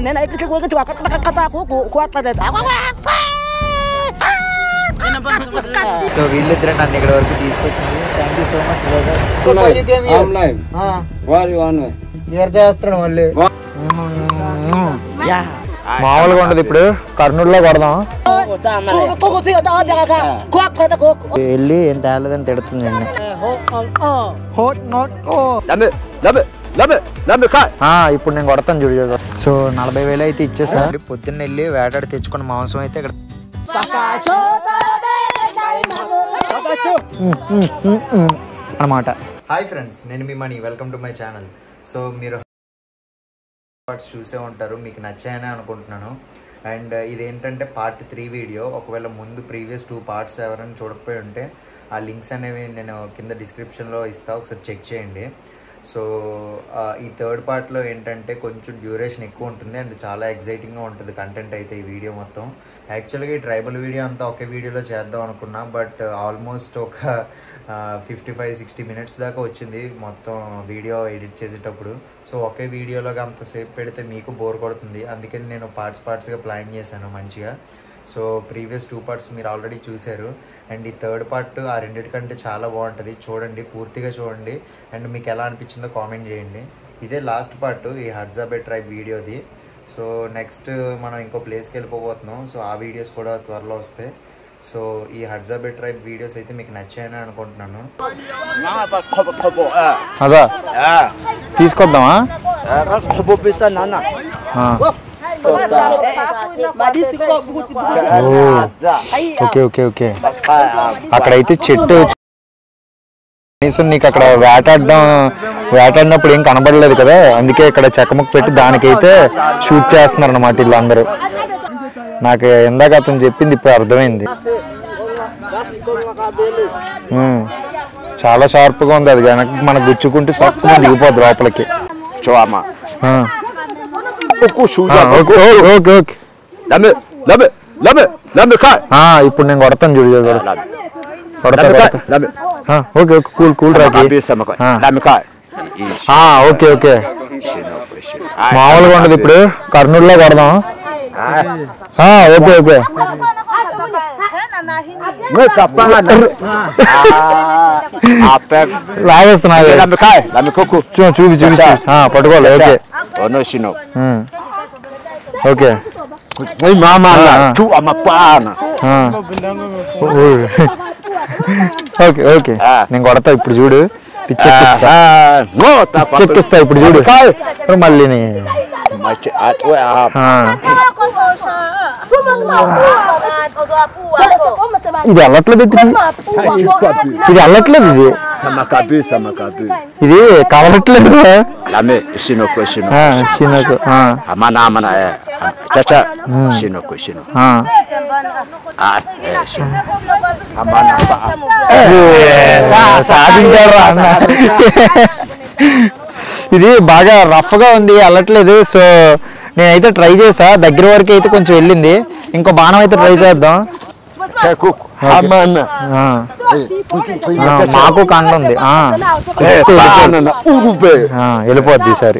నేను ఇక్కడ కూర్చో అక్కడ కథ కూకు కూడలేదు సో వీళ్ళిద్దరే నన్ను ఇక్కడ వరకు తీసుకొచ్చింది thank you so much I'm live. Where you on? Clear చేస్తున్నాడు మళ్ళీ మామూలుగా ఉండదు ఇప్పుడు కర్నూలులో కొడదాం కూకు పిగ తాగా కూక కూకు వెళ్ళి ఏం తేలేదని తిడుతుంది అండి ఇప్పుడు నేను కొడతాను చూడు చూడు సో నలభై వేలు అయితే ఇచ్చేసా పొద్దున్న వెళ్ళి వేటాడి తెచ్చుకున్న మాంసం అయితే ఇక్కడ అనమాట హాయ్ ఫ్రెండ్స్ నేను మీ Mani welcome to my channel so మీరు పార్ట్స్ చూసే ఉంటారు మీకు నచ్చాయని అనుకుంటున్నాను అండ్ ఇదేంటంటే పార్ట్ త్రీ వీడియో ఒకవేళ ముందు ప్రీవియస్ టూ పార్ట్స్ ఎవరైనా చూడకపోయి ఉంటే ఆ లింక్స్ అనేవి నేను కింద డిస్క్రిప్షన్లో ఇస్తా ఒకసారి చెక్ చేయండి సో ఆ, ఈ థర్డ్ పార్ట్లో ఏంటంటే కొంచెం డ్యూరేషన్ ఎక్కువ ఉంటుంది అండ్ చాలా ఎగ్జైటింగ్గా ఉంటుంది కంటెంట్ అయితే ఈ వీడియో మొత్తం యాక్చువల్గా ఈ ట్రైబల్ వీడియో అంతా ఒకే వీడియోలో చేద్దాం అనుకున్నా బట్ ఆల్మోస్ట్ ఒక ఫిఫ్టీ ఫైవ్ సిక్స్టీ మినిట్స్ దాకా వచ్చింది మొత్తం వీడియో ఎడిట్ చేసేటప్పుడు సో ఒకే వీడియోలోగా అంతసేపు పెడితే మీకు బోర్ కొడుతుంది అందుకని నేను పార్ట్స్ పార్ట్స్గా ప్లాన్ చేశాను మంచిగా సో ప్రీవియస్ టూ పార్ట్స్ మీరు ఆల్రెడీ చూశారు అండ్ ఈ థర్డ్ పార్ట్ ఆ రెండింటికంటే చాలా బాగుంటుంది చూడండి పూర్తిగా చూడండి అండ్ మీకు ఎలా అనిపించిందో కామెంట్ చేయండి ఇదే లాస్ట్ పార్ట్ ఈ హడ్జాబే ట్రైబ్ వీడియోది సో నెక్స్ట్ మనం ఇంకో ప్లేస్కి వెళ్ళిపోబోతున్నాం సో ఆ వీడియోస్ కూడా త్వరలో వస్తాయి సో ఈ హడ్జాబే ట్రైబ్ వీడియోస్ అయితే మీకు నచ్చాయని అనుకుంటున్నాను అదా తీసుకొద్దామా ఆ. ఓకే ఓకే ఓకే అక్కడైతే చెట్టు కనీసం నీకు అక్కడ వేటాడడం వేటాడినప్పుడు ఏం కనబడలేదు కదా అందుకే ఇక్కడ చెక్కముక్క పెట్టి దానికైతే షూట్ చేస్తున్నారు అనమాట వీళ్ళందరూ నాకు ఇందాక అతను చెప్పింది ఇప్పుడు అర్థమైంది ఉమ్. చాలా షార్ప్గా ఉంది అది వెనక మన గుచ్చుకుంటే సక్కున దిగిపోద్ది లోపలికి ఆ. ఆ, ఓకే ఓకే ఓకే ఆ, ఇప్పుడు నేను కొడతాను చూడు చూడు కొడతా. కొడతా కొడతా ఆ, ఓకే ఓకే కూల్ కూల్ రాకి ఆ. ఆ, ఓకే ఓకే మామూలుగా ఉండదు ఇప్పుడు కర్నూలులో కొడదాం ఆ, ఓకే ఓకే లాగేస్తున్నా చూ చూపి చూపి చూపి. ఆ, పట్టుకోవాలి ఓకే ఉమ్. ఓకే ఆ. ఆ. ఓ. ఓకే ఓకే నేను కొడతా ఇప్పుడు చూడు పిచ్చెక్కిస్తా పిచ్చెక్కిస్తా ఇప్పుడు చూడు మళ్ళీ నీ- ఆ. ఇది వెళ్ళట్లేదు ఇటు. ఇది వెళ్ళట్లేదు ఇది ఇది కవలట్లేదు ఆ, చిన్నకు ఆ, Amana amana eh. Chacha. Hmm. Shino ko shino. ఆ. Ah, eh, shino. సా- సాధించాడురా అన్న. ఇది బాగా రఫ్ గా ఉంది వెళ్ళట్లేదు సో నేనైతే ట్రై చేసా దగ్గర వరకు అయితే కొంచెం వెళ్ళింది ఇంకో బాణం అయితే ట్రై చేద్దాం Chekuk. Amana. ఆ. ఆ, మాకు కండ ఉంది ఆ. Eh, paana na urube. ఆ, వెళ్ళిపోద్ది ఈసారి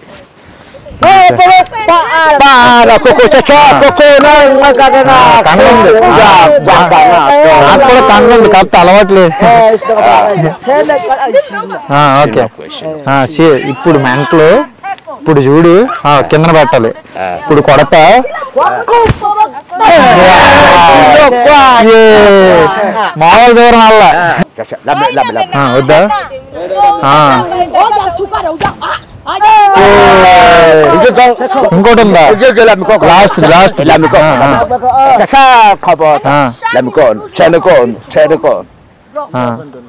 Paana koko chacha koko na magagana. కండ ఉంది నాకు కూడా కండ ఉంది కాకపోతే అలవాట్లేదు ఆ, ఓకే ఆ, సే- ఇప్పుడు మెంటలు ఇప్పుడు చూడు ఆ, కిందన పెట్టాలి ఇప్పుడు కొడత మామూలు దూరం వల్ల Chacha. Labe labe labe. ఆ, వద్దా ఆ, ఇంకోటి ఉందా last last Lami ko. Chacha kabo. ఆ, Lami ko. Chene ko. Chene ko. ఆ.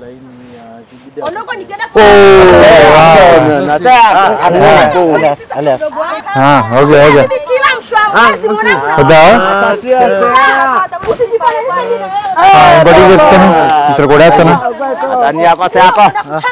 Na da. ఆ, ఓకే ఓకే వద్దా ఆ, ఇంకోటి చెప్తాను ఇక్కడ కూడా వేస్తాను Tani ako te ako.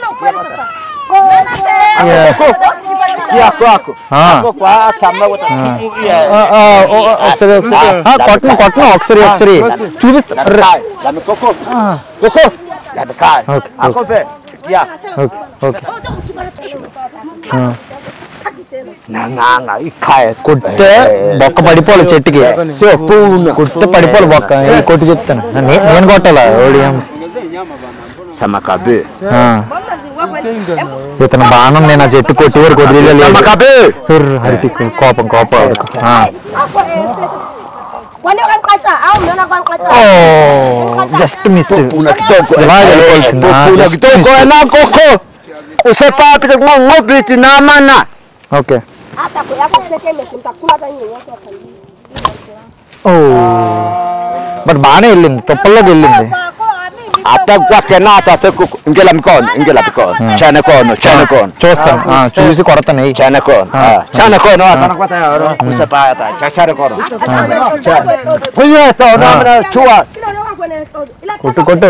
Iya aku aku. ఆ. Aku pa tama wata. ఆ, ఆ, ఓ, ఒకసారి ఒకసారి ఆ, కొట్టను కొట్టను ఒకసారి ఒకసారి చూపిస్తా అర్రే. Lami koko. Koko. Lami kai. Okay Ako fe. Iya. Okay okay ఆ. Nanganga ikai. కొట్టే బొక్క పడిపోవాలి చెట్టుకి So puna. కొట్టే పడిపోవాలి బొక్క ఈ కొట్టి చెప్తాను నే- నేను కొట్టాలా ఓడి ఏం. Sama kabe. ఆ. ఇతను బాణం నేను ఆ చెట్టు కొట్టి వరకు వదిలేదు Sama kabe. హరిసి కోపం కోపం ఆవిడకు. ఆ. Wani kan kaca, au mena kan kaca. Oh just miss Puna kitoko. ఇలా వెళ్ళిపోవాల్సింది ఆ, Puna just kitoko miss. na koko. Usepa pita ngo biti na mana. Okay Hata kwa yako seke mesimtakula hata hiyo yote wakati. Oh but బాగానే వెళ్ళింది తుప్పల్లోకి వెళ్ళింది Ata kwa kena ata teku ingela mikono, ingela mikono. Chana kono, chana kono. చూస్తాను ఆ, చూసి కొడతాను ఎయ్. Chana kono. Ah, chana kono ata kwa tayo. Usepa ata, chana kono. Punya to na mana chua. కొట్టు కొట్టు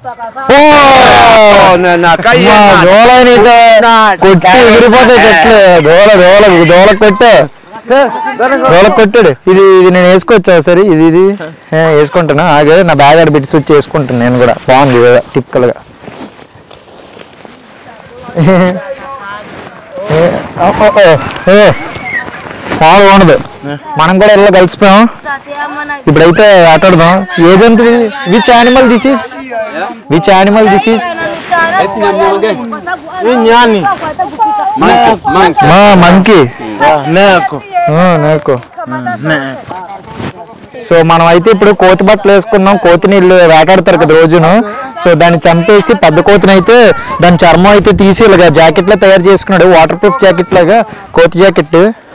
Oh, na na kaya. దోల నీకు కొట్టి ఎగిరిపోతే చెట్లు దోల దోల దోల కొట్టు దోల కొట్టాడు ఇది ఇది నేను వేసుకోవచ్చా సరే ఇది ఇది ఏ, వేసుకుంటాను ఆగే నా బ్యాగ్ ఆడ పెట్టి స్విచ్ వేసుకుంటాను నేను కూడా బాగుంది టిపికల్ గా ఏ, ఓ, ఓ, ఓ, ఏ, చాలా బాగుండదు మనం కూడా ఇలా కలిసిపోయాం ఇప్పుడైతే ఆటాడదాం ఏ జంతువు which animal this is which animal this is Nyani. మా మంకీ Neko. నాకు సో మనం అయితే ఇప్పుడు కోతి బట్టలు వేసుకున్నాం కోతిని వీళ్ళు వేటాడతారు కదా రోజును సో దాన్ని చంపేసి పెద్ద కోతిని అయితే దాని చర్మం అయితే తీసి ఇలాగా జాకెట్ లా తయారు చేసుకున్నాడు వాటర్ ప్రూఫ్ జాకెట్ లాగా కోతి జాకెట్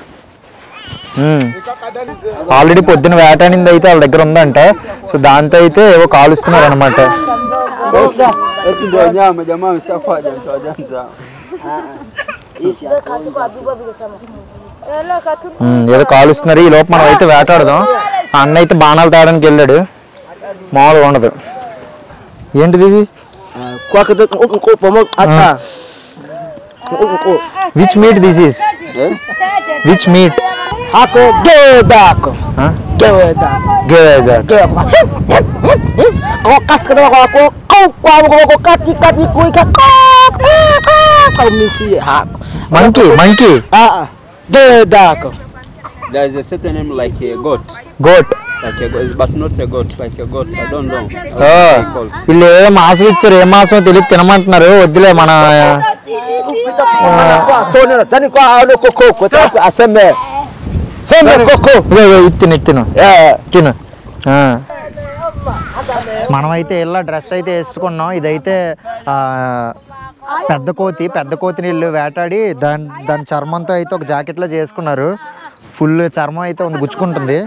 ఆల్రెడీ పొద్దున వేటాడింది అయితే వాళ్ళ దగ్గర ఉందంట సో దాంతో అయితే ఏవో కాలుస్తున్నారు అనమాట Eti ndio nyama jamaa ameshafaja mtu ajanza. ఏదో కాలుస్తున్నారు ఈ లోపు మనం అయితే వేటాడదాం ఆ అన్న అయితే బాణాలు తాగడానికి వెళ్ళాడు మామూలుగా ఉండదు ఏంటిది ఇది Kwa kitu uko pamoja hata. Uko. Which meat this is which meat Hako gedako. Geweda. గేదె Gewa. Ako kat kada ako ako kau kwa ako ako kati kati kui ka kau misi hako. Monkey monkey Ah ah. Gedako. There is a certain name like a goat, goat like a goat, but not a goat, like a goat. I don't know. I don't know. వీళ్ళు ఏ మాసం ఇచ్చారు ఏ మాసం తెలియదు తినమంటున్నారు వద్దులే మన Kwa tone tani kwa ano koko kwa taku aseme. Seme koko. ఇదిగో, ఇదిగో, ఇది తిను ఇది తిను Eh. తిను ఆ. మనమైతే ఇలా డ్రెస్ అయితే వేసుకున్నాం ఇదైతే ఆ, పెద్ద కోతి పెద్ద కోతిని ఇల్లు వేటాడి దాని దాని చర్మంతో అయితే ఒక జాకెట్లో చేసుకున్నారు ఫుల్ చర్మం అయితే ఉంది గుచ్చుకుంటుంది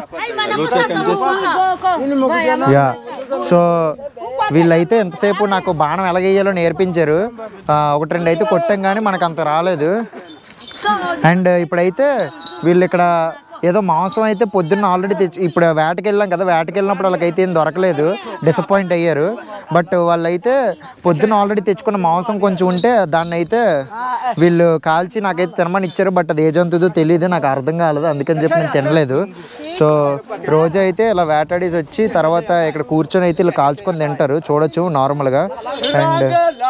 యా సో వీళ్ళైతే ఎంతసేపు నాకు బాణం ఎలాగేయాలో నేర్పించారు ఆ, ఒకటి రెండు అయితే కొట్టాం కానీ మనకు అంత రాలేదు అండ్ ఇప్పుడైతే వీళ్ళు ఇక్కడ ఏదో మాంసం అయితే పొద్దున్న ఆల్రెడీ తెచ్చి ఇప్పుడు వేటకి వెళ్ళాం కదా వేటకి వెళ్ళినప్పుడు వాళ్ళకైతే ఏం దొరకలేదు డిసప్పాయింట్ అయ్యారు బట్ వాళ్ళైతే పొద్దున్న ఆల్రెడీ తెచ్చుకున్న మాంసం కొంచెం ఉంటే దాన్ని అయితే వీళ్ళు కాల్చి నాకైతే తినమని ఇచ్చారు బట్ అది ఏ జంతువుదో తెలియదు నాకు అర్థం కాలేదు అందుకని చెప్పి నేను తినలేదు సో రోజు అయితే ఇలా వేటాడేసి వచ్చి తర్వాత ఇక్కడ కూర్చొని అయితే ఇలా కాల్చుకొని తింటారు చూడొచ్చు నార్మల్గా అండ్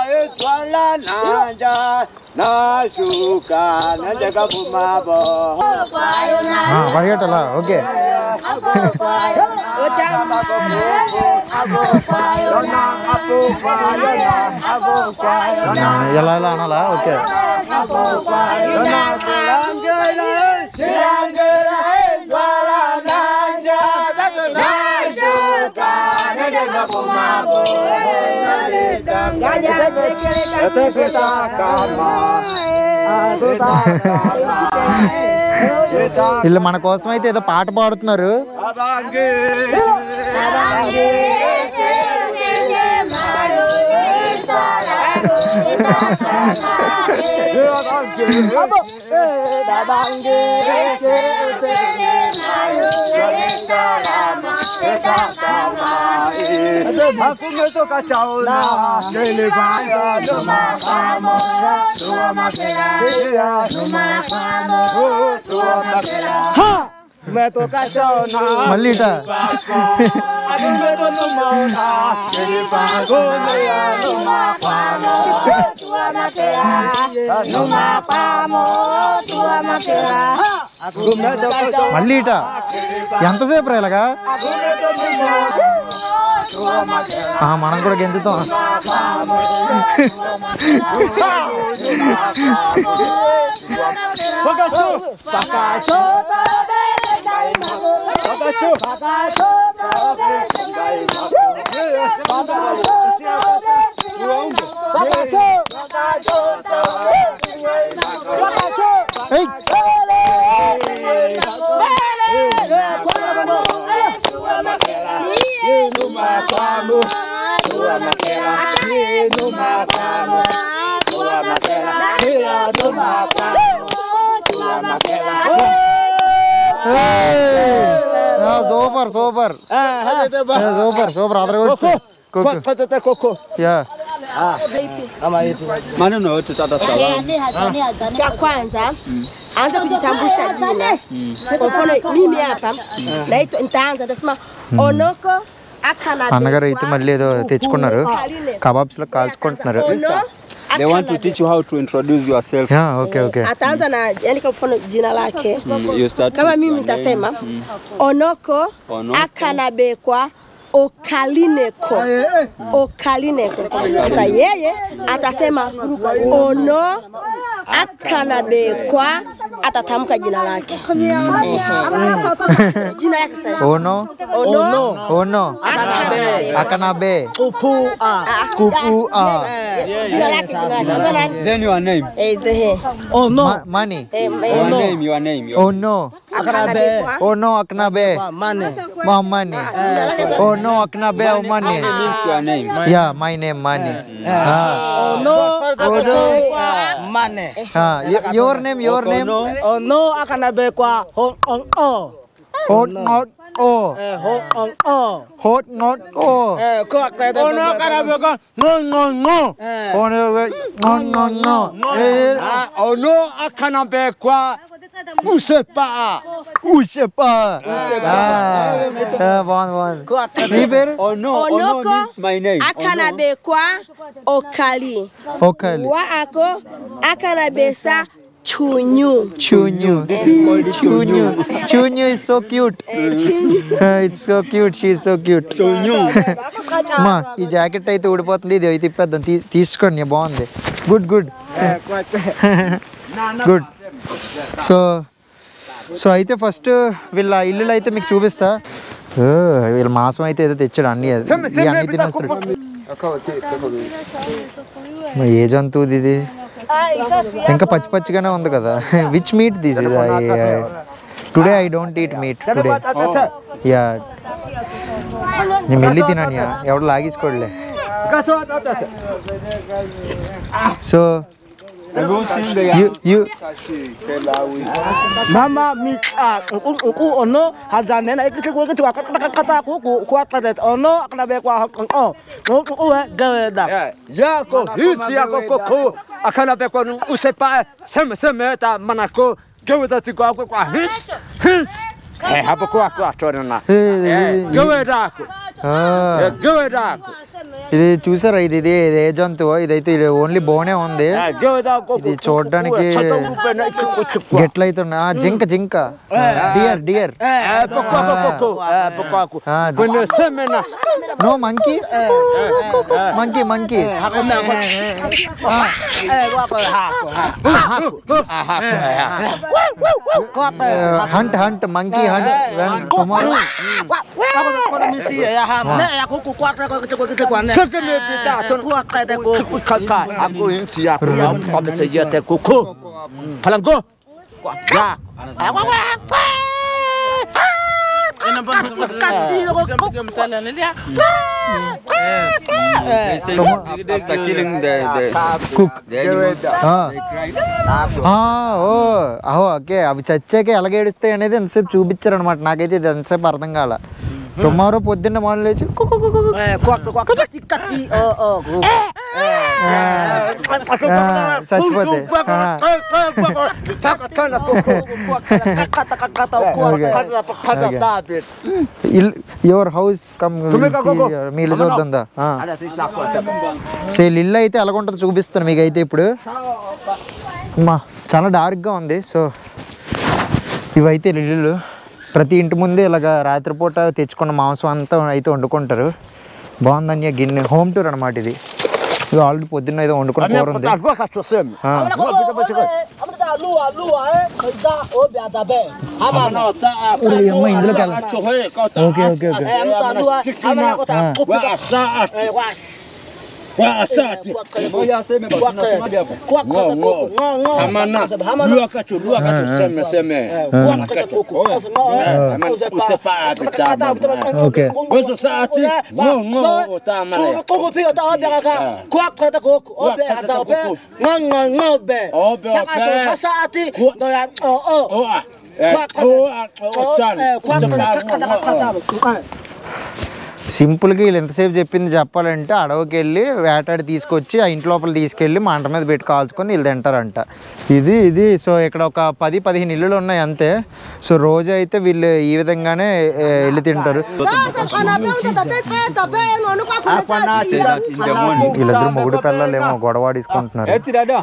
పరిగెట్టాలా ఓకే ఎలా ఎలా అనాలా ఓకే వీళ్ళు మన కోసం అయితే ఏదో పాట పాడుతున్నారు मैं तो कचौना మళ్ళీ ఇట अभी मैं तो नुमाना तेरे पागो नया नुमा पानो तुआ मकेरा नुमा पामो तुआ मकेरा अभी मैं तो कचौना మళ్ళీ ఇట ఎంతసేపు రా ఇలాగా ఆ, మనం కూడా గెంతుతాం ఏయ్! సూపర్ సూపర్ సూపర్ సూపర్ అదరగొచ్చు కుక్ యా Maneno yote tata sawa. Cha kwanza anza kujitambulisha jina. Kwa mfano mimi hapa naitwa nitaanza nitasema Onoko Akana. అన్నగారు అయితే మళ్ళీ ఏదో తెచ్చుకున్నారు కబాబ్స్ లో కాల్చుకుంటున్నారు Ono They want to teach you how to introduce yourself. Yeah okay okay ataanza na yani kwa mfano jina lake Mm, you start kama with mimi your nitasema name. Onoko Onoko. Akanabekwa Okalineko Okalineko. Sasa yeye atasema ono akanabekwa, atatamka jina lake Ehe. jina yake sasa ఓనో ono ఓనో అకనాబే Upu a కుపు ఆ jina lake jina lake Mwanzo nani? Then your name. Eh, the- Oh no మనీ eh, Your eh, name, your name. Your ఓనో akanabekwa ఓనో అకనాబే Mane మా మనీ ఓనో అకనాబే ఓ మనీ means your name. Yeah my name మనీ Oh no Oh no Mane your name your name Oh no akanabekwa hon on o హోట్ నాట్ ఓ Eh hon on o హోట్ నాట్ ఓ Eh ko akada Oh no akanabekwa no no no no no no Ah oh no akanabekwa Usepa ఉషపా బాగుంది బాగుంది Ko akada నీ పేరు Oh no, oh no Onoko means my name. akanabekwa okali ఒకలి wa ako akanabesa chunyu Chunyu. Chunyu. Chunyu is so cute. it's so cute. She is so cute. Chunyu. మా ఈ jacket అయితే ఊడిపోతుంది ఇది అయితే ఇప్పేద్దాం తీ తీసుకోండి బాగుంది good good good so so అయితే ఫస్ట్ వీళ్ళ ఇల్లులు అయితే మీకు చూపిస్తా ఓ, వీళ్ళ మాసం అయితే ఏదో తెచ్చాడు అన్ని ఈ అన్ని తినేస్తాడు మరి ఏ జంతువుది ఇది ఇంకా పచ్చి పచ్చిగానే ఉంది కదా which meat this is today I don't eat meat today yeah నేను వెళ్ళి తినాను యా ఎవడు లాగేసుకోడలే so you you Mama mi ah ku ku ono hazane na ikiti ku ikiti kata kata kata ku ku ku kata ono akanabekwa hon o no ku e gaweda yako hichi yako koko akana pe kwa usepa sema sema ta manako geweda ti kwa kwa hits hits eh hapo kwa kwa tona geweda ko geweda ko ఇది చూసారా ఇది ఇది ఇది ఏ జంతువు ఇదైతే ఇది only బోనే ఉంది geweda ko ఇది చూడడానికి గెట్లు అవుతుంది ఆ, జింక జింక deer deer eh pokwa koko eh pokwa ko Ah, kwene semena no monkey monkey monkey eh wa ko ha ko ha hunt hunt monkey hunt tomorrow Ako ko mi si ya ha ne ya ku ku kata ko ko ko ko ne sekene pita ton ku kata ko kaka aku hichi yako kwa meseji te koko palango ya They say after killing the, the, cook the animals, they cry. Oh అహో okay అవి చచ్చాక ఎలాగ ఏడుస్తాయి అనేది ఎంతసేపు చూపించారు అనమాట నాకైతే ఇది ఎంతసేపు అర్థం కాల టుమారో పొద్దున్న మార్నింగ్ లేచి cook cook cook cook. eh ku ku kati kati oh oh ku ఆ, చచ్చిపోతాయి ఆ. యువర్ హౌస్ కమ్ మీ ఇల్లు చూద్దా సో వీళ్ళ ఇల్లు అయితే ఎలాగుంటుందో చూపిస్తాను మీకు అయితే ఇప్పుడు అమ్మా చాలా డార్క్గా ఉంది సో ఇవైతే వీళ్ళ ఇల్లు ప్రతి ఇంటి ముందే ఇలాగ రాత్రిపూట తెచ్చుకున్న మాంసం అంతా అయితే వండుకుంటారు బాగుందని గిన్నె హోమ్ టూర్ అనమాట ఇది ఇది ఆల్రెడీ పొద్దున్న ఏదో వండుకున్న కూర ఉంది ఆ. ఈ అమ్మ ఇందులోకి వెళ్ళ okay okay okay Amana, lua kachu, lua kachu, seme, seme. Okay Gozo saati, ngo, ngo, utamale. Obe, ope. Oa, eh, oa, otan. సింపుల్గా వీళ్ళు ఎంతసేపు చెప్పింది చెప్పాలంటే అడవికి వెళ్ళి వేటాడి తీసుకొచ్చి ఆ ఇంటి లోపల తీసుకెళ్ళి మంట మీద పెట్టి కాల్చుకొని వీళ్ళు తింటారంట ఇది ఇది సో ఇక్కడ ఒక పది పదిహేను ఇల్లులు ఉన్నాయి అంతే సో రోజు అయితే వీళ్ళు ఈ విధంగానే ఏ, వెళ్ళి తింటారు వీళ్ళిద్దరు మొగుడు పిల్లలు ఏమో గొడవ తీసుకుంటున్నారు Eti dada.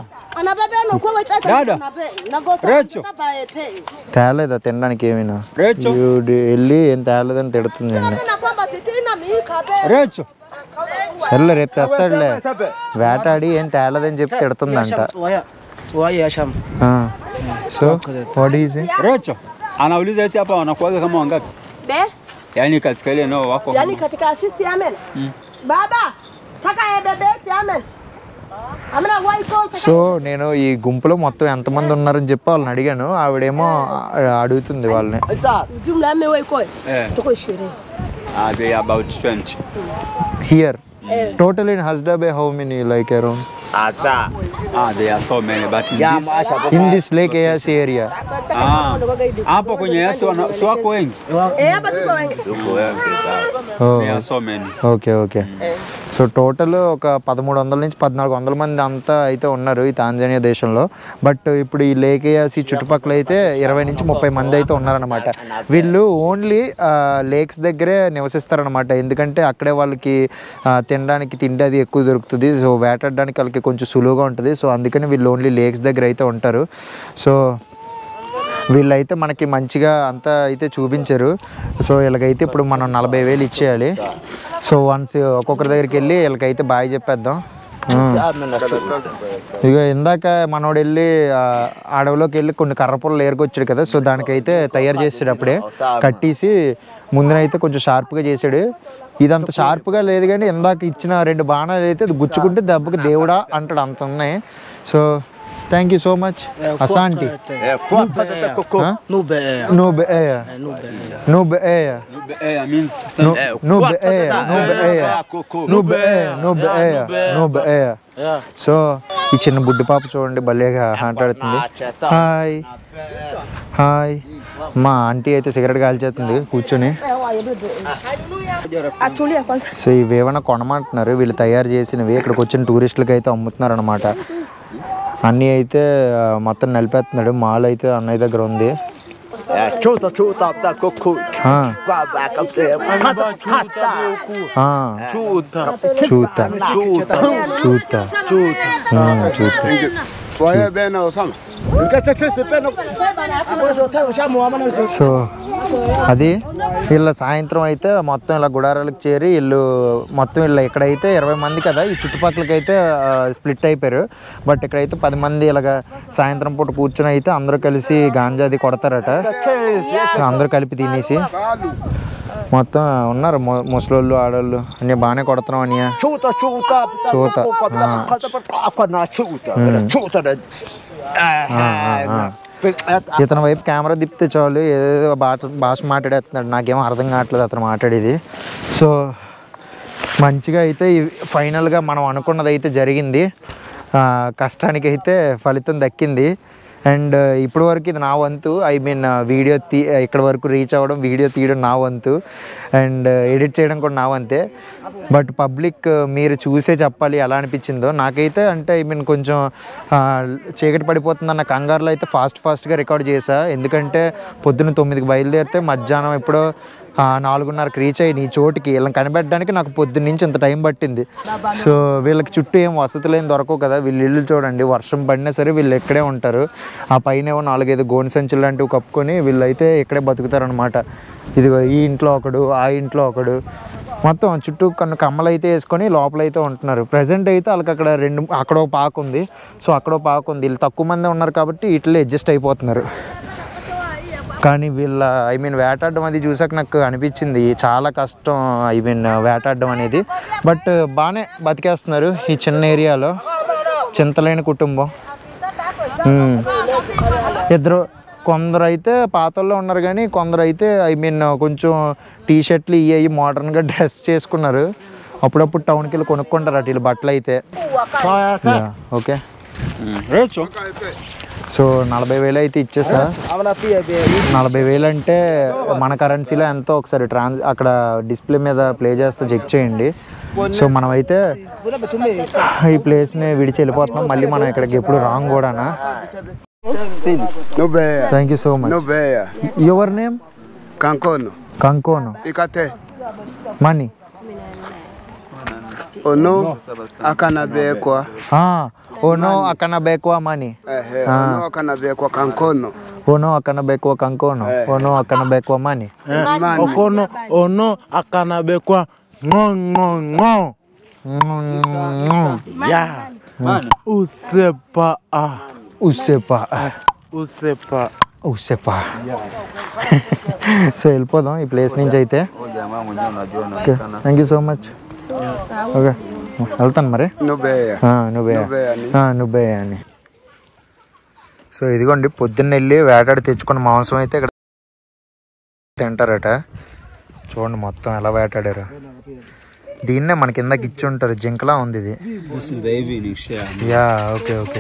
తేలేదా తినడానికి ఏమైనా రేచు. ఈవిడ వెళ్ళి ఏం తేలేదని తిడుతుంది నేను Recho. సర్లే రేపు తెస్తాడులే వేటాడి ఏం తేలేదని చెప్పి తిడుతుందంట ఆ. So what is Recho. Anauliza eti hapa wanakuaga kama wangapi? Be, Yaani katika ile eneo wako yani katika afisi amen. Baba, taka ebebe eti amen. Amna waiko so నేను ఈ గుంపులో మొత్తం ఎంతమంది ఉన్నారని చెప్పి వాళ్ళని అడిగాను ఆవిడేమో ఆ- అడుగుతుంది వాళ్ళని jumla ame waiko. Eh. Tuko ishirini. Ah, they are about 20. Here total in హస్డబే how many like around Ah, they are so many but in this, in this lake Eyasi area ah, hapo kwenye yasi wana, si wako wengi? Eh, hapa tuko wengi. Tuko wengi. They are so many. Okay okay so total ఒక పదమూడు వందల నుంచి పద్నాలుగు వందల మంది అంతా అయితే ఉన్నారు ఈ తాంజానియా దేశంలో బట్ ఇప్పుడు ఈ లేకేయాసి చుట్టుపక్కల అయితే ఇరవై నుంచి ముప్పై మంది అయితే ఉన్నారనమాట వీళ్ళు ఓన్లీ లేక్స్ దగ్గరే నివసిస్తారనమాట ఎందుకంటే అక్కడే వాళ్ళకి ఆ, తినడానికి తిండి అది ఎక్కువ దొరుకుతుంది సో వేటాడడానికి వాళ్ళకి కొంచెం సులువుగా ఉంటుంది సో అందుకని వీళ్ళు ఓన్లీ లేక్స్ దగ్గర అయితే ఉంటారు సో వీళ్ళైతే మనకి మంచిగా అంతా అయితే చూపించారు సో వీళ్ళకైతే ఇప్పుడు మనం నలభై వేలు ఇచ్చేయాలి సో వన్స్ ఒక్కొక్కరి దగ్గరికి వెళ్ళి వీళ్ళకైతే బాయ్ చెప్పేద్దాం ఆ. ఇక ఇందాక మనోడు వెళ్ళి ఆ, అడవిలోకి వెళ్ళి కొన్ని కర్రపుల్లలు ఏరుకొచ్చాడు కదా సో దానికైతే తయారు చేసాడు అప్పుడే కట్టేసి ముందునైతే కొంచెం షార్ప్గా చేసాడు ఇదంత షార్ప్గా లేదు కానీ ఇందాక ఇచ్చిన రెండు బాణాలు అయితే అది గుచ్చుకుంటే దెబ్బకి దేవుడా అంటాడు అంత ఉన్నాయి so thank you so much అసాంటి నుబెయ నుబెయ Eh, means నుబెయ నుబెయ నుబెయ నుబెయ నుబెయ సో ఈ చిన్న బుడ్డి పాప చూడండి భలేగా మాట్లాడుతుంది హాయ్ హాయ్ మా ఆంటీ అయితే సిగరెట్ కాల్చేస్తుంది కూర్చొని Atulia kwanza. సో ఇవి ఏమైనా కొనమంటున్నారు వీళ్ళు తయారు చేసినవి ఇక్కడికి వచ్చిన టూరిస్టులకి అయితే అమ్ముతున్నారు అనమాట అన్నీ అయితే ఆ, మొత్తం నలిపేస్తున్నాడు మాల్ అయితే అన్నయ్య దగ్గర ఉంది Chuta chuta da kuku. ఆ, Baba kapte. Kata kata. ఆ, Chuta. చూతా Chuta. చూతా ఉమ్, చూతా Swoje bena osama. Nkata kese pena. So అది వీళ్ళ సాయంత్రం అయితే మొత్తం ఇలా గుడారాలకు చేరి వీళ్ళు మొత్తం వీళ్ళు ఇక్కడైతే ఇరవై మంది కదా ఈ చుట్టుపక్కలకైతే స్ప్లిట్ అయిపోయారు బట్ ఇక్కడైతే పది మంది ఇలాగ సాయంత్రం పూట కూర్చొని అయితే అందరూ కలిసి గాంజాది కొడతారట అందరూ కలిపి తినేసి మొత్తం ఉన్నారు మొ- ముసలోళ్ళు ఆడోళ్ళు అన్నీ బాగానే కొడుతున్నాం అన్నయ్య Chuta chuta. Chuta. Kata Ah. kata kata na chuta. Chuta da. ah. ఇతని వైపు కెమెరా తిప్పితే చాలు ఏదేదో భాష భాష మాట్లాడేస్తున్నాడు నాకేమో అర్థం కావట్లేదు అతను మాట్లాడేది సో మంచిగా అయితే ఈ- ఫైనల్గా మనం అనుకున్నది అయితే జరిగింది ఆ, కష్టానికి అయితే ఫలితం దక్కింది అండ్ ఇప్పటి వరకు ఇది నా వంతు ఐ మీన్ వీడియో తీ ఇక్కడ వరకు రీచ్ అవ్వడం వీడియో తీయడం నా వంతు అండ్ ఎడిట్ చేయడం కూడా నా వంతే బట్ పబ్లిక్ మీరు చూసే చెప్పాలి ఎలా అనిపించిందో నాకైతే అంటే ఐ మీన్ కొంచెం ఆ, చీకటి పడిపోతుందన్న కంగారులో అయితే ఫాస్ట్ ఫాస్ట్గా రికార్డ్ చేశా ఎందుకంటే పొద్దున్న తొమ్మిదికి బయలుదేరితే మధ్యాహ్నం ఎప్పుడో ఆ, నాలుగున్నరకు రీచ్ అయ్యి నీ చోటుకి వీళ్ళని కనిపెట్టడానికి నాకు పొద్దున్న నుంచి ఇంత టైం పట్టింది సో వీళ్ళకి చుట్టూ ఏం వసతులు ఏం దొరకవు కదా వీళ్ళు ఇల్లు చూడండి వర్షం పడినా సరే వీళ్ళు ఇక్కడే ఉంటారు ఆ పైన ఏమో నాలుగైదు గోని సంచులు లాంటివి కప్పుకొని వీళ్ళైతే ఇక్కడే బతుకుతారనమాట ఇదిగో ఈ ఇంట్లో ఒకడు ఆ ఇంట్లో ఒకడు మొత్తం చుట్టూ కొన్ని కమ్మలు అయితే వేసుకొని లోపలైతే ఉంటున్నారు ప్రజెంట్ అయితే వాళ్ళకి అక్కడ రెండు అక్కడ ఒక పాక ఉంది సో అక్కడ ఒక పాక ఉంది వీళ్ళు తక్కువ మంది ఉన్నారు కాబట్టి వీటిలో అడ్జస్ట్ అయిపోతున్నారు కానీ వీళ్ళ ఐ మీన్ వేటాడడం అది చూసాక నాకు అనిపించింది చాలా కష్టం ఐ మీన్ వేటాడడం అనేది బట్ బాగానే బతికేస్తున్నారు ఈ చిన్న ఏరియాలో చింతలేని కుటుంబం ఉమ్. ఇద్దరు కొందరు అయితే పాతల్లో ఉన్నారు కానీ కొందరు అయితే ఐ మీన్ కొంచెం టీ షర్ట్లు ఇవి అవి మోడర్న్గా డ్రెస్ చేసుకున్నారు అప్పుడప్పుడు టౌన్కి వెళ్ళి కొనుక్కుంటారు అటు వీళ్ళు బట్టలు అయితే ఓకే సో నలభై వేలు అయితే ఇచ్చేసా నలభై వేలు అంటే మన కరెన్సీలో ఎంతో ఒకసారి ట్రాన్స్ అక్కడ డిస్ప్లే మీద ప్లే చేస్తూ చెక్ చేయండి సో మనమైతే ఈ ప్లేస్ని విడిచి వెళ్ళిపోతున్నాం మళ్ళీ మనం ఇక్కడికి ఎప్పుడు రాంగ్ కూడానా No beya. Thank you so much No beya. Your name Kankono. కంకోను Ikate. మనీ Ono akanabekwa. ఓనో అక్కన బేక్వా మనీ Ehe. Ono akanabekwa kankono. ఓనో అక్కన బేక్వా కంకోను ఓనో అక్కన బేక్వా మనీ Mani. okono ono akanabekwa ng'o ng'o ng'o ya usepa ah ఉస్సేపా usepa ఉస్సేపా సో వెళ్ళిపోదాం ఈ ప్లేస్ నుంచి అయితే okay thank you so much okay వెళ్తాను మరి No beya. ఆ, నువ్వే నువ్వే అని. ఆ, నువ్వే అని సో ఇదిగోండి పొద్దున్న వెళ్ళి వేటాడి తెచ్చుకున్న మాంసం అయితే ఇక్కడ తింటారట చూడండి మొత్తం ఎలా వేటాడారు దీన్నే మన కింద గిచ్చి ఉంటారు జింకలా ఉంది ఇది This is the evening share. Yeah okay okay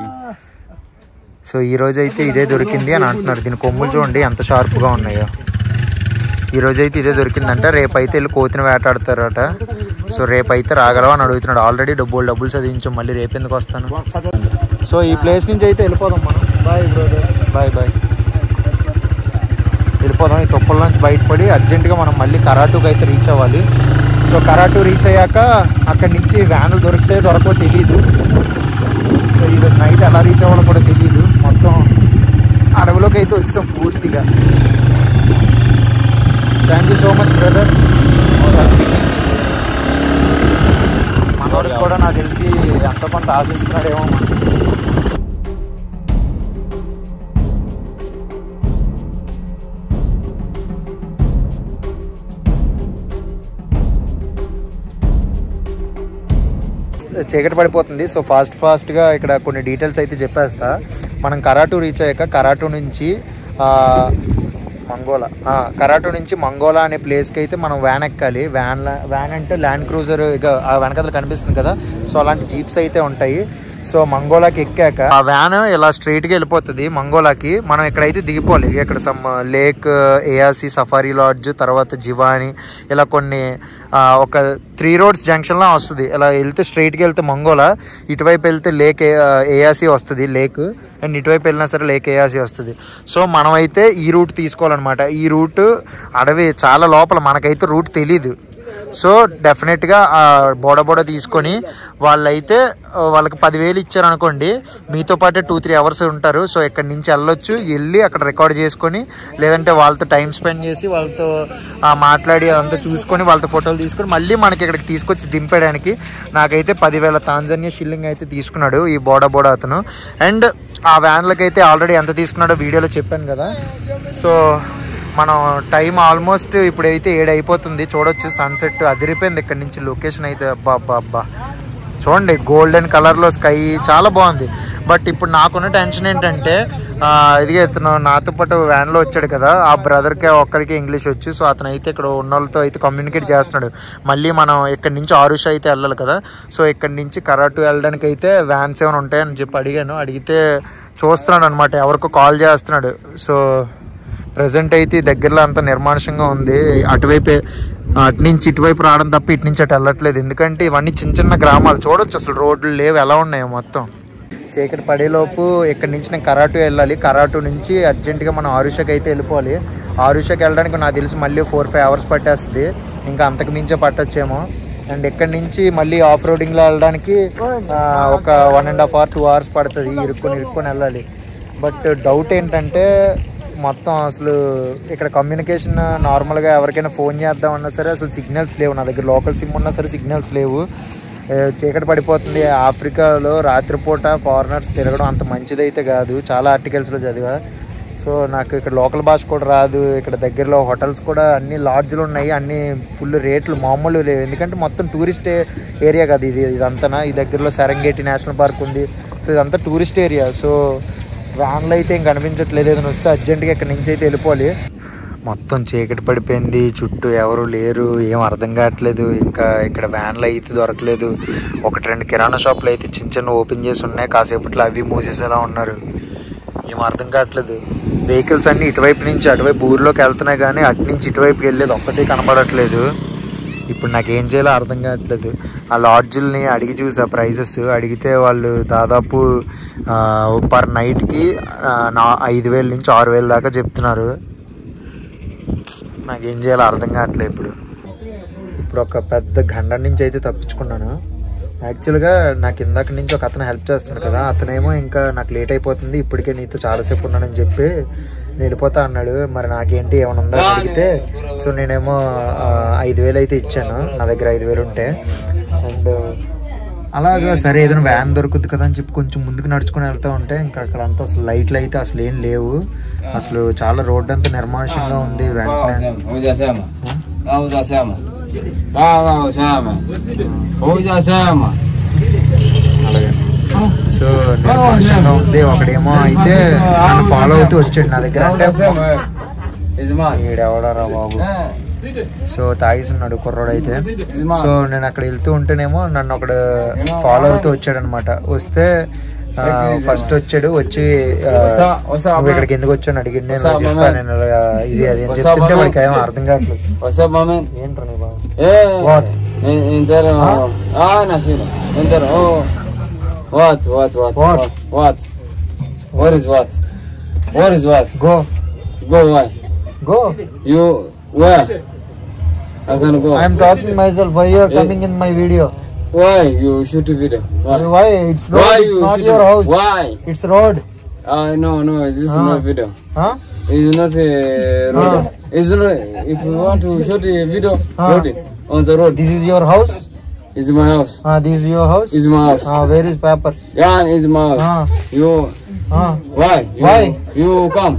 so ఈ రోజు అయితే ఇదే దొరికింది అని అంటున్నారు దీని కొమ్ములు చూడండి ఎంత షార్ప్గా ఉన్నాయో ఈ రోజు అయితే ఇదే దొరికిందంట రేపు అయితే వెళ్ళి కోతిని వేటాడతారట సో రేపు అయితే రాగలవా అని అడుగుతున్నాడు ఆల్రెడీ డబ్బులు డబ్బులు చదివించాం మళ్ళీ రేపు ఎందుకు వస్తాను సో ఈ ప్లేస్ నుంచి అయితే వెళ్ళిపోదాం మనం బాయ్ బ్రదర్ బాయ్ బాయ్ వెళ్ళిపోదాం ఈ తుప్పల నుంచి బయటపడి అర్జెంటుగా మనం మళ్ళీ కరాటూకి అయితే రీచ్ అవ్వాలి సో కరాటూ రీచ్ అయ్యాక అక్కడి నుంచి వ్యాన్లు దొరికితే దొరకవో తెలీదు సో ఈరోజు నైట్ ఎలా రీచ్ అవ్వాలో కూడా తెలియదు మొత్తం అడవిలోకి అయితే వచ్చాం పూర్తిగా thank you so much brother మనోడికి కూడా నాకు తెలిసి ఎంతో కొంత ఆశిస్తున్నాడేమో మనకి. చీకటి పడిపోతుంది సో ఫాస్ట్ ఫాస్ట్గా ఇక్కడ కొన్ని డీటెయిల్స్ అయితే చెప్పేస్తా మనం కరాటూ రీచ్ అయ్యాక కరాటూ నుంచి ఆ, మంగోలా ఆ, కరాటూ నుంచి మంగోలా అనే ప్లేస్కి అయితే మనం వ్యాన్ ఎక్కాలి వ్యాన్ వ్యాన్ అంటే ల్యాండ్ క్రూజర్ ఇక ఆ వెనకతలు కనిపిస్తుంది కదా సో అలాంటి జీప్స్ అయితే ఉంటాయి సో మంగోలాకి ఎక్కాక ఆ వ్యాన్ ఇలా స్ట్రైట్గా వెళ్ళిపోతుంది మంగోలాకి మనం ఇక్కడైతే దిగిపోవాలి ఇక్కడ some lake Eyasi safari lodge తర్వాత జివాని ఇలా కొన్ని ఆ, ఒక త్రీ రోడ్స్ జంక్షన్లో వస్తుంది ఇలా వెళ్తే స్ట్రైట్గా వెళ్తే మంగోలా ఇటువైపు వెళ్తే లేక్ ఏఆర్సి వస్తుంది లేక్ అండ్ ఇటువైపు వెళ్ళినా సరే లేక్ ఏఆర్సి వస్తుంది సో మనమైతే ఈ రూట్ తీసుకోవాలన్నమాట ఈ రూట్ అడవి చాలా లోపల మనకైతే రూట్ తెలీదు సో డెఫినెట్గా ఆ బోడ బోడ తీసుకొని వాళ్ళైతే ఆ, వాళ్ళకి పదివేలు ఇచ్చారనుకోండి మీతో పాటే టూ త్రీ అవర్స్ ఉంటారు సో ఇక్కడి నుంచి వెళ్ళొచ్చు వెళ్ళి అక్కడ రికార్డ్ చేసుకొని లేదంటే వాళ్ళతో టైం స్పెండ్ చేసి వాళ్ళతో ఆ, మాట్లాడి అదంతా చూసుకొని వాళ్ళతో ఫోటోలు తీసుకొని మళ్ళీ మనకి ఇక్కడికి తీసుకొచ్చి దింపేయడానికి నాకైతే పదివేల తాంజానియా షిల్లింగ్ అయితే తీసుకున్నాడు ఈ బోడ బోడ అతను అండ్ ఆ వ్యాన్లకి అయితే ఆల్రెడీ ఎంత తీసుకున్నాడో వీడియోలో చెప్పాను కదా సో మనం టైం ఆల్మోస్ట్ ఇప్పుడైతే ఏడు అయిపోతుంది చూడొచ్చు సన్సెట్ అదిరిపోయింది ఇక్కడ నుంచి లొకేషన్ అయితే అబ్బా అబ్బా అబ్బా చూడండి గోల్డెన్ కలర్లో స్కై చాలా బాగుంది బట్ ఇప్పుడు నాకున్న టెన్షన్ ఏంటంటే ఆ, ఇదిగే ఇతను నాతో పాటు వ్యాన్లో వచ్చాడు కదా ఆ బ్రదర్కి ఒక్కడికి ఇంగ్లీష్ వచ్చు సో అతను అయితే ఇక్కడ ఉన్న వాళ్ళతో అయితే కమ్యూనికేట్ చేస్తున్నాడు మళ్ళీ మనం ఇక్కడి నుంచి ఆరుష అయితే వెళ్ళాలి కదా సో ఇక్కడి నుంచి కరాటు వెళ్ళడానికి అయితే వ్యాన్స్ ఏమైనా ఉంటాయని చెప్పి అడిగాను అడిగితే చూస్తున్నాడు అనమాట ఎవరికో కాల్ చేస్తున్నాడు సో ప్రజెంట్ అయితే ఈ దగ్గరలో అంత నిర్మానుషంగా ఉంది అటువైపే అటు నుంచి ఇటువైపు రావడం తప్ప ఇటు నుంచి అటు వెళ్ళట్లేదు ఎందుకంటే ఇవన్నీ చిన్న చిన్న గ్రామాలు చూడొచ్చు అసలు రోడ్లు లేవు ఎలా ఉన్నాయో మొత్తం చీకటి పడేలోపు ఇక్కడ నుంచి నేను కరాటు వెళ్ళాలి కరాటు నుంచి అర్జెంటుగా మనం ఆరుషకి అయితే వెళ్ళిపోవాలి ఆరుషకి వెళ్ళడానికి నాకు తెలిసి మళ్ళీ ఫోర్ ఫైవ్ అవర్స్ పట్టేస్తుంది ఇంకా అంతకు మించే పట్టొచ్చేమో అండ్ ఇక్కడ నుంచి మళ్ళీ ఆఫ్ రోడింగ్లో వెళ్ళడానికి ఆ, ఒక one and half hour two hours పడుతుంది ఇరుక్కొని ఇరుక్కొని వెళ్ళాలి బట్ డౌట్ ఏంటంటే మొత్తం అసలు ఇక్కడ కమ్యూనికేషన్ నార్మల్గా ఎవరికైనా ఫోన్ చేద్దామన్నా సరే అసలు సిగ్నల్స్ లేవు నా దగ్గర లోకల్ సిమ్ ఉన్నా సరే సిగ్నల్స్ లేవు ఏ, చీకటి పడిపోతుంది ఆఫ్రికాలో రాత్రిపూట ఫారినర్స్ తిరగడం అంత మంచిదైతే కాదు చాలా ఆర్టికల్స్లో చదివా సో నాకు ఇక్కడ లోకల్ భాష కూడా రాదు ఇక్కడ దగ్గరలో హోటల్స్ కూడా అన్ని లాడ్జ్లు ఉన్నాయి అన్ని ఫుల్ రేట్లు మామూలు లేవు ఎందుకంటే మొత్తం టూరిస్ట్ ఏరియా కదా ఇది ఇదంతా ఈ దగ్గరలో సరంగేటి నేషనల్ పార్క్ ఉంది సో ఇదంతా టూరిస్ట్ ఏరియా సో వ్యాన్లు అయితే ఇంక కనిపించట్లేదు ఏదైనా వస్తే అర్జెంటుగా ఇక్కడ నుంచి అయితే వెళ్ళిపోవాలి మొత్తం చీకటి పడిపోయింది చుట్టూ ఎవరు లేరు ఏం అర్థం కావట్లేదు ఇంకా ఇక్కడ వ్యాన్లు అయితే దొరకలేదు ఒకటి రెండు కిరాణా షాపులు అయితే చిన్న చిన్న ఓపెన్ చేసి ఉన్నాయి కాసేపట్లో అవి మూసేసేలా ఉన్నారు ఏం అర్థం కావట్లేదు వెహికల్స్ అన్నీ ఇటువైపు నుంచి అటువైపు ఊర్లోకి వెళ్తున్నాయి కానీ అటు నుంచి ఇటువైపు వెళ్ళేది ఒక్కటే కనబడట్లేదు ఇప్పుడు నాకు ఏం చేయాలో అర్థం కావట్లేదు ఆ లాడ్జిల్ని అడిగి చూసా ప్రైజెస్ అడిగితే వాళ్ళు దాదాపు పర్ నైట్కి నా ఐదు వేల నుంచి ఆరు వేల దాకా చెప్తున్నారు నాకేం చేయాలో అర్థం కావట్లేదు ఇప్పుడు ఇప్పుడు ఒక పెద్ద గండం నుంచి అయితే తప్పించుకున్నాను యాక్చువల్గా నాకు ఇందాక నుంచి ఒక అతను హెల్ప్ చేస్తున్నాడు కదా అతనేమో ఇంకా నాకు లేట్ అయిపోతుంది ఇప్పటికే నీతో చాలాసేపు ఉన్నానని చెప్పి నేను వెళ్ళిపోతా అన్నాడు మరి నాకేంటి ఏమైనా ఉందా అని అడిగితే సో నేనేమో ఆ, ఐదు వేలు అయితే ఇచ్చాను నా దగ్గర ఐదు వేలు ఉంటే అండ్ అలాగా సరే ఏదైనా వ్యాన్ దొరుకుద్ది కదా అని చెప్పి కొంచెం ముందుకు నడుచుకుని వెళ్తూ ఉంటే ఇంకా అక్కడ అంతా అసలు లైట్లు అయితే అసలు ఏం లేవు అసలు చాలా రోడ్డు అంతా నిర్మానుషంగా ఉంది వెంటనే Hujasema. Hujasema. Baba usema. Hujasema. అలాగే సో నిర్మానుషంగా ఉంది ఒకడేమో అయితే నన్ను ఫాలో అవుతూ వచ్చాడు నా దగ్గర అంటే Hujasema. Ismail. వీడెవడరా బాబు Eh. సో తాగిస్తున్నాడు కుర్రోడు అయితే సో నేను అక్కడ వెళ్తూ ఉంటేనేమో నన్ను ఒకడు ఫాలో అవుతూ వచ్చాడు అనమాట వస్తే ఫస్ట్ వచ్చాడు వచ్చి ఆ, నువ్వు ఇక్కడికి ఎందుకు వచ్చాను అడిగి నేను ఇలా చెప్పాను నేను ఇలా ఇది అది అని చెప్తుంటే వాడికి ఏమో అర్థం కావట్లేదు What's up, my man? ఏంట్రా నీ బాబు Eh. What? In- Intero. Ah, Nashiro. Intero. Oh. What? What? What? What? What? What is what? What is what? Go Go why? Go You where? I can go. I'm talking myself why you're coming in my video Why you shoot a video? Why? Why it's Why road you it's not shoot your a- house Why? It's road Uh, no, no, this is Ah. not video. It's not a road. It's not. If you want to shoot a video, Ah. road it on the road. This is your house It's my house. This is your house It's my house. Where is papers Yeah, it's my house. Ah. You why? You, Why? You come.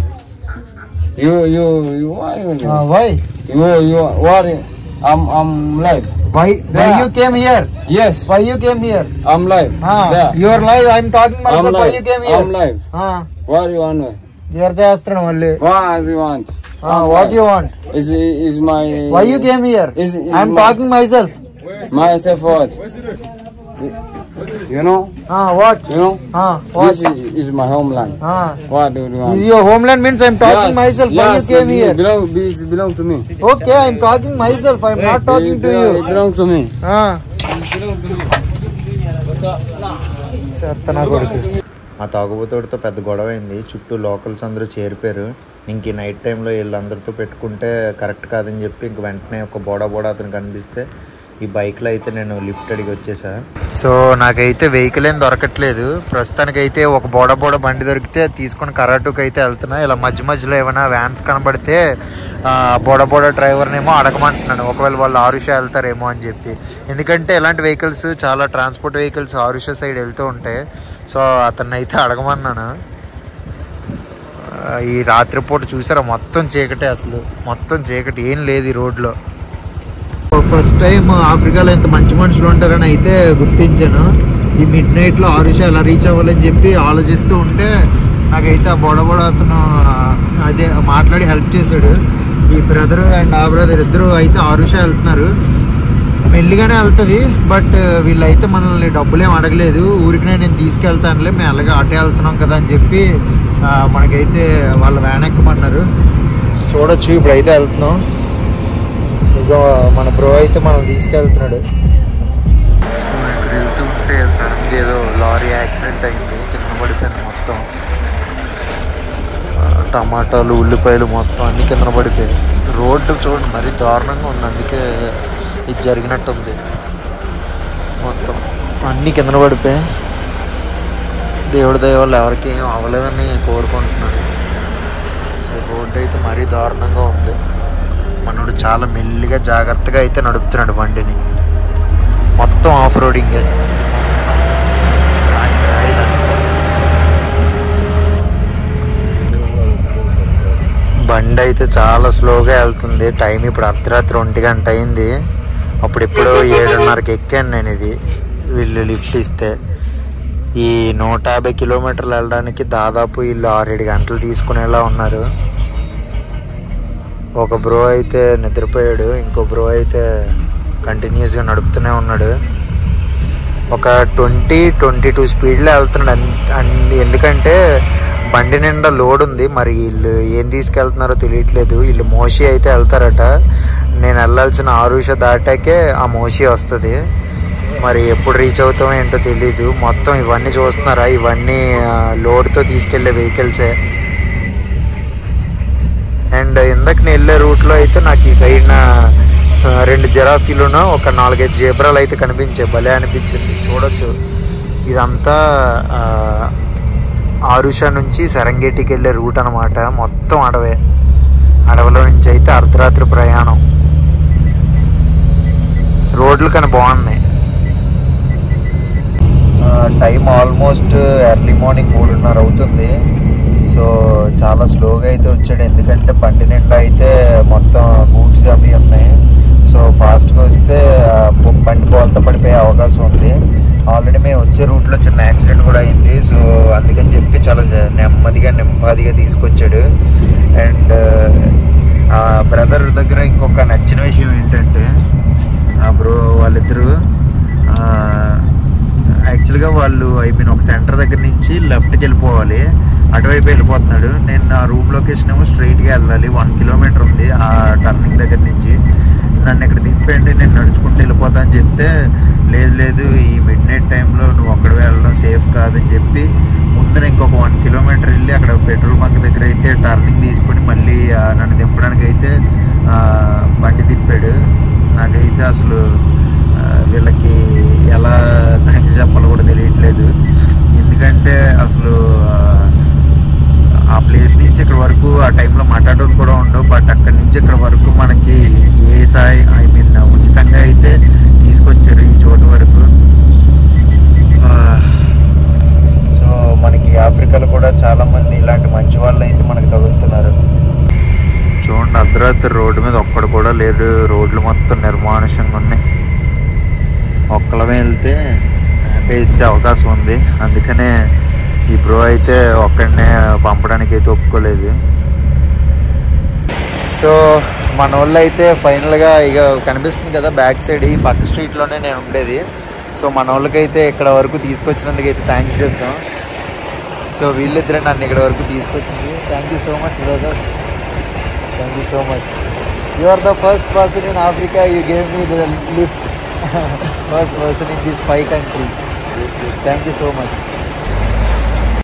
You you you why you why you you what? I'm I'm live. Why why Yeah. You came here Yes, why you came here I'm live. Yeah. Your live I'm talking my I'm self why live. You came I'm here live. What do you want? You're చేస్తున్నాడు మళ్ళీ What do you want? I'm what live. You want Is is my why you came here Is is I'm my- talking myself myself what? You know? What You know? What This is, is my homeland. What do you want? Is your homeland means I'm talking Yes, myself. Why yes, you came it here? Belong, it belong to me. Okay, I'm talking myself. I'm not talking it to belong, It you. belong to me. Ah. చెత్తనా కొడుకు మా తాగుబోతోడితో పెద్ద గొడవ అయింది చుట్టూ locals అందరూ చేరిపోయారు ఇంక ఈ నైట్ టైంలో వీళ్ళందరితో పెట్టుకుంటే కరెక్ట్ కాదని చెప్పి ఇంక వెంటనే ఒక బోడా బోడా అతను కనిపిస్తే ఈ బైక్లో అయితే నేను లిఫ్ట్ అడిగి వచ్చేసా సో నాకైతే వెహికల్ ఏం దొరకట్లేదు ప్రస్తుతానికైతే ఒక బోడా బోడా బండి దొరికితే అది తీసుకొని కరాటుకు అయితే వెళ్తున్నా ఇలా మధ్య మధ్యలో ఏమైనా వ్యాన్స్ కనబడితే ఆ, బోడా బోడా డ్రైవర్నేమో అడగమంటున్నాను ఒకవేళ వాళ్ళు ఆరుష వెళ్తారేమో అని చెప్పి ఎందుకంటే ఇలాంటి వెహికల్స్ చాలా ట్రాన్స్పోర్ట్ వెహికల్స్ ఆరుష సైడ్ వెళ్తూ ఉంటాయి సో అతన్ని అయితే అడగమన్నాను ఆ, ఈ రాత్రిపూట చూసారా మొత్తం చీకటే అసలు మొత్తం చీకటి ఏం లేదు ఈ రోడ్లో ఫస్ట్ టైం ఆఫ్రికాలో ఇంత మంచి మనుషులు ఉంటారని అయితే గుర్తించాను ఈ మిడ్ నైట్లో ఆరుష ఎలా రీచ్ అవ్వాలని చెప్పి ఆలోచిస్తూ ఉంటే నాకైతే ఆ బొడ బొడ అతను ఆ, అదే మాట్లాడి హెల్ప్ చేశాడు ఈ బ్రదర్ అండ్ ఆ బ్రదర్ ఇద్దరు అయితే ఆరుష వెళ్తున్నారు మెల్లిగానే వెళ్తుంది బట్ వీళ్ళైతే మనల్ని డబ్బులు ఏం అడగలేదు ఊరికినే నేను తీసుకెళ్తానులే మేము అలాగే అటే వెళ్తున్నాం కదా అని చెప్పి ఆ, మనకైతే వాళ్ళ వ్యాన్ ఎక్కమన్నారు సో చూడొచ్చు ఇప్పుడైతే వెళ్తున్నాం ఇక మన బ్రో అయితే మనం తీసుకెళ్తున్నాడు సో ఇక్కడ వెళ్తూ ఉంటే సడన్గా ఏదో లారీ యాక్సిడెంట్ అయింది కింద పడిపోయింది మొత్తం ఆ, టమాటాలు ఉల్లిపాయలు మొత్తం అన్ని కింద పడిపోయాయి రోడ్డు చూడండి మరీ దారుణంగా ఉంది అందుకే ఇది జరిగినట్టుంది మొత్తం అన్నీ కింద పడిపోయాయి దేవుడి దయ వల్ల ఎవరికి ఏం అవ్వలేదని కోరుకుంటున్నాను సో రోడ్డు అయితే మరీ దారుణంగా ఉంది మనోడు చాలా మెల్లిగా జాగ్రత్తగా అయితే నడుపుతున్నాడు బండిని మొత్తం ఆఫ్ రోడింగే బండి అయితే చాలా స్లోగా వెళ్తుంది టైం ఇప్పుడు అర్ధరాత్రి ఒంటి గంట అయింది అప్పుడు ఎప్పుడో ఏడున్నరకి ఎక్కాను నేను ఇది వీళ్ళు లిఫ్ట్ ఇస్తే ఈ నూట యాభై కిలోమీటర్లు వెళ్ళడానికి దాదాపు వీళ్ళు ఆరేడు గంటలు తీసుకునేలా ఉన్నారు ఒక బ్రో అయితే నిద్రపోయాడు ఇంకో బ్రో అయితే కంటిన్యూస్గా నడుపుతూనే ఉన్నాడు ఒక ట్వంటీ ట్వంటీ టూ స్పీడ్లో వెళ్తున్నాడు అన్- అన్- ఎందుకంటే బండి నిండా లోడ్ ఉంది మరి వీళ్ళు ఏం తీసుకెళ్తున్నారో తెలియట్లేదు వీళ్ళు మోషి అయితే వెళ్తారట నేను వెళ్ళాల్సిన ఆరుష దాటాకే ఆ మోషి వస్తుంది మరి ఎప్పుడు రీచ్ అవుతామో ఏంటో తెలీదు మొత్తం ఇవన్నీ చూస్తున్నారా ఇవన్నీ ఆ, లోడ్తో తీసుకెళ్లే వెహికల్సే అండ్ ఇందాక నేను వెళ్ళే రూట్లో అయితే నాకు ఈ సైడ్న ఆ, రెండు జిరాఫీలును ఒక నాలుగైదు జేబ్రాలు అయితే కనిపించాయి భలే అనిపించింది చూడొచ్చు ఇదంతా ఆ, ఆరుష నుంచి సరంగేటికి వెళ్ళే రూట్ అనమాట మొత్తం అడవే అడవిలో నుంచి అయితే అర్ధరాత్రి ప్రయాణం రోడ్లు కానీ బాగున్నాయి టైం ఆల్మోస్ట్ ఎర్లీ మార్నింగ్ మూడున్నర అవుతుంది సో చాలా స్లోగా అయితే వచ్చాడు ఎందుకంటే బండి నిండా అయితే మొత్తం గూడ్స్ అవి ఉన్నాయి సో ఫాస్ట్గా వస్తే ఆ, బ- బండి బోల్త పడిపోయే అవకాశం ఉంది ఆల్రెడీ మేము వచ్చే రూట్లో చిన్న యాక్సిడెంట్ కూడా అయింది సో అందుకని చెప్పి చాలా జ- నెమ్మదిగా నెమ్మదిగా తీసుకొచ్చాడు అండ్ ఆ బ్రదర్ దగ్గర ఇంకొక నచ్చిన విషయం ఏంటంటే ఆ బ్రో వాళ్ళిద్దరూ ఆ, యాక్చువల్గా వాళ్ళు ఐ మీన్ ఒక సెంటర్ దగ్గర నుంచి లెఫ్ట్కి వెళ్ళిపోవాలి అటువైపు వెళ్ళిపోతున్నాడు నేను ఆ రూమ్ లొకేషన్ ఏమో స్ట్రైట్గా వెళ్ళాలి వన్ కిలోమీటర్ ఉంది ఆ టర్నింగ్ దగ్గర నుంచి నన్ను ఇక్కడ దింపండి నేను నడుచుకుంటూ వెళ్ళిపోతా అని చెప్తే లేదు లేదు ఈ మిడ్ నైట్ టైంలో నువ్వు అక్కడ వెళ్ళడం సేఫ్ కాదని చెప్పి ముందున ఇంకొక వన్ కిలోమీటర్ వెళ్ళి అక్కడ పెట్రోల్ బంక్ దగ్గర అయితే టర్నింగ్ తీసుకొని మళ్ళీ ఆ, నన్ను దింపడానికి అయితే ఆ, బండి తిప్పాడు నాకైతే అసలు ఆ, వీళ్ళకి ఎలా థ్యాంక్స్ చెప్పాలో కూడా తెలియట్లేదు ఎందుకంటే అసలు ఆ, ఆ ప్లేస్ నుంచి ఇక్కడ వరకు ఆ టైంలో మాట్లాడడం కూడా ఉండవు బట్ అక్కడి నుంచి ఇక్కడ వరకు మనకి ఏ సాయి ఐ మీన్ ఉచితంగా అయితే తీసుకొచ్చారు ఈ చోటు వరకు ఆ, సో మనకి ఆఫ్రికాలో కూడా చాలా మంది ఇలాంటి మంచి వాళ్ళు అయితే మనకి తగులుతున్నారు చూడండి అర్ధరాత్రి రోడ్డు మీద ఒక్కడు కూడా లేడు రోడ్లు మొత్తం నిర్మానుషంగా ఉన్నాయి ఒక్కలమే వెళ్తే వేసే అవకాశం ఉంది అందుకనే ఈ బ్రో అయితే ఒక్కడనే పంపడానికి అయితే ఒప్పుకోలేదు సో మన వాళ్ళు అయితే ఫైనల్గా ఇక కనిపిస్తుంది కదా బ్యాక్ సైడ్ ఈ పక్క స్ట్రీట్లోనే నేను ఉండేది సో మన వాళ్ళకైతే ఇక్కడ వరకు తీసుకొచ్చినందుకు అయితే థ్యాంక్స్ చెప్తాం సో వీళ్ళిద్దరే నన్ను ఇక్కడ వరకు తీసుకొచ్చింది thank you so much brother thank you so much you are the first person in Africa you gave me the lift first person in these five countries thank you so much